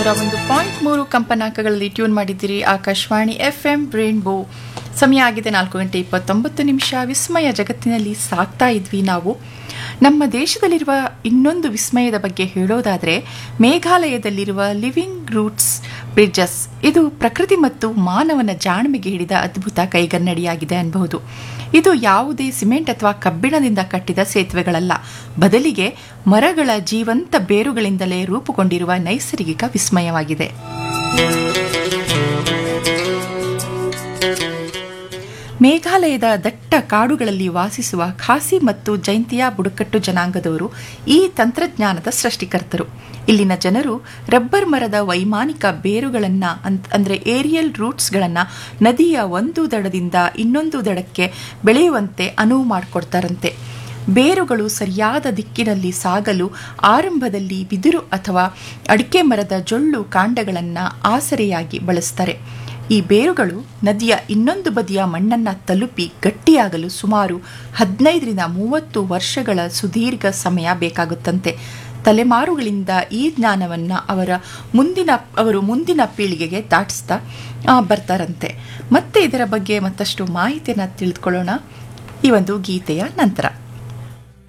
ಒಂದು ಪಾಯಿಂಟ್ ಮೂರು ಕಂಪನಾಂಕಗಳಲ್ಲಿ ಟ್ಯೂನ್ ಮಾಡಿದ್ದೀರಿ ಆಕಾಶವಾಣಿ ಎಫ್ ಎಂ ಬ್ರೇನ್ಬೋ ಸಮಯ ಆಗಿದೆ ನಾಲ್ಕು ಗಂಟೆ ಇಪ್ಪತ್ತೊಂಬತ್ತು ನಿಮಿಷ ವಿಸ್ಮಯ ಜಗತ್ತಿನಲ್ಲಿ ಸಾಕ್ತಾ ಇದ್ವಿ ನಾವು ನಮ್ಮ ದೇಶದಲ್ಲಿರುವ ಇನ್ನೊಂದು ವಿಸ್ಮಯದ ಬಗ್ಗೆ ಹೇಳೋದಾದರೆ ಮೇಘಾಲಯದಲ್ಲಿರುವ ಲಿವಿಂಗ್ ರೂಟ್ಸ್ ಬ್ರಿಡ್ಜಸ್ ಇದು ಪ್ರಕೃತಿ ಮತ್ತು ಮಾನವನ ಜಾಣ್ಮೆಗೆ ಹಿಡಿದ ಅದ್ಭುತ ಕೈಗನ್ನಡಿಯಾಗಿದೆ ಅನ್ಬಹುದು ಇದು ಯಾವುದೇ ಸಿಮೆಂಟ್ ಅಥವಾ ಕಬ್ಬಿಣದಿಂದ ಕಟ್ಟಿದ ಸೇತುವೆಗಳಲ್ಲ ಬದಲಿಗೆ ಮರಗಳ ಜೀವಂತ ಬೇರುಗಳಿಂದಲೇ ರೂಪುಗೊಂಡಿರುವ ನೈಸರ್ಗಿಕ ವಿಸ್ಮಯವಾಗಿದೆ ಮೇಘಾಲಯದ ದಟ್ಟ ಕಾಡುಗಳಲ್ಲಿ ವಾಸಿಸುವ ಖಾಸಿ ಮತ್ತು ಜೈಂತಿಯಾ ಬುಡಕಟ್ಟು ಜನಾಂಗದವರು ಈ ತಂತ್ರಜ್ಞಾನದ ಸೃಷ್ಟಿಕರ್ತರು ಇಲ್ಲಿನ ಜನರು ರಬ್ಬರ್ ಮರದ ವೈಮಾನಿಕ ಬೇರುಗಳನ್ನು ಅಂದರೆ ಏರಿಯಲ್ ರೂಟ್ಸ್ಗಳನ್ನು ನದಿಯ ಒಂದು ದಡದಿಂದ ಇನ್ನೊಂದು ದಡಕ್ಕೆ ಬೆಳೆಯುವಂತೆ ಅನುವು ಮಾಡಿಕೊಡ್ತಾರಂತೆ ಬೇರುಗಳು ಸರಿಯಾದ ದಿಕ್ಕಿನಲ್ಲಿ ಸಾಗಲು ಆರಂಭದಲ್ಲಿ ಬಿದಿರು ಅಥವಾ ಅಡಿಕೆ ಮರದ ಜೊಳ್ಳು ಕಾಂಡಗಳನ್ನು ಆಸರೆಯಾಗಿ ಬಳಸ್ತಾರೆ ಈ ಬೇರುಗಳು ನದಿಯ ಇನ್ನೊಂದು ಬದಿಯ ಮಣ್ಣನ್ನು ತಲುಪಿ ಗಟ್ಟಿಯಾಗಲು ಸುಮಾರು ಹದಿನೈದರಿಂದ ಮೂವತ್ತು ವರ್ಷಗಳ ಸುದೀರ್ಘ ಸಮಯ ಬೇಕಾಗುತ್ತಂತೆ ತಲೆಮಾರುಗಳಿಂದ ಈ ಜ್ಞಾನವನ್ನು ಅವರ ಮುಂದಿನ ಅವರು ಮುಂದಿನ ಪೀಳಿಗೆಗೆ ದಾಟಿಸ್ತಾ ಬರ್ತಾರಂತೆ ಮತ್ತೆ ಇದರ ಬಗ್ಗೆ ಮತ್ತಷ್ಟು ಮಾಹಿತಿಯನ್ನು ತಿಳಿದುಕೊಳ್ಳೋಣ ಈ ಒಂದು ಗೀತೆಯ ನಂತರ